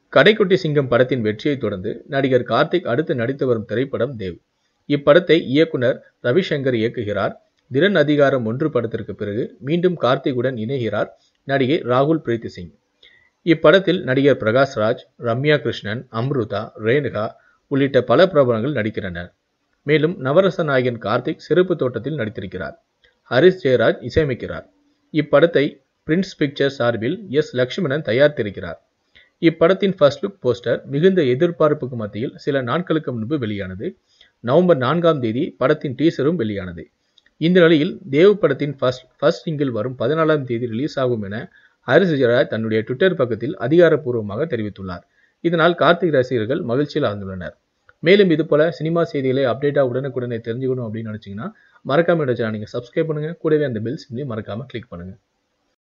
கடைக்குட்டி சிங்கம் படத்தின் வெற்றியைத் தொடர்ந்து நடிகர் கார்த்திக் அடுத்து நடித்து வரும் திரைப்படம் தேவ் இப்படத்தை இயக்குனர் ரவிசங்கர் இயக்குகிறார் திறன் அதிகாரம் ஒன்று படத்திற்கு பிறகு மீண்டும் கார்த்திக்குடன் இணைகிறார் நடிகை ராகுல் பிரீத்தி சிங் இப்படத்தில் நடிகர் பிரகாஷ் ராஜ் ரம்யா கிருஷ்ணன் அம்ருதா ரேணுகா உள்ளிட்ட பல பிரபலங்கள் நடிக்கின்றனர் மேலும் நவரச நாயகன் கார்த்திக் சிறப்பு தோட்டத்தில் நடித்திருக்கிறார் ஹரிஷ் ஜெயராஜ் இசையமைக்கிறார் இப்படத்தை பிரின்ஸ் பிக்சர் சார்பில் எஸ் லக்ஷ்மணன் தயாரித்திருக்கிறார் இப்படத்தின் ஃபர்ஸ்ட் லுக் போஸ்டர் மிகுந்த எதிர்பார்ப்புக்கு மத்தியில் சில நாட்களுக்கு முன்பு வெளியானது நவம்பர் நான்காம் தேதி படத்தின் டீசரும் வெளியானது இந்த நிலையில் தேவ் படத்தின் ஃபர்ஸ்ட் ஃபர்ஸ்ட் சிங்கிள் வரும் பதினாலாம் தேதி ரிலீஸ் ஆகும் என ஹரிஷ் ஜெயராஜ் தன்னுடைய ட்விட்டர் பக்கத்தில் அதிகாரப்பூர்வமாக தெரிவித்துள்ளார் இதனால் கார்த்திக் ரசிகர்கள் மகிழ்ச்சியில் ஆழ்ந்துள்ளனர் மேலும் இது போல சினிமா செய்திகளை அப்டேட்டாக உடனுக்குடனே தெரிஞ்சுக்கணும் அப்படின்னு நினச்சிங்கன்னா மறக்காம என்னோட சேனல் நீங்கள் சப்ஸ்கிரைப் பண்ணுங்கள் கூடவே அந்த பெல் சிம்லையும் மறக்காமல் கிளிக் பண்ணுங்கள்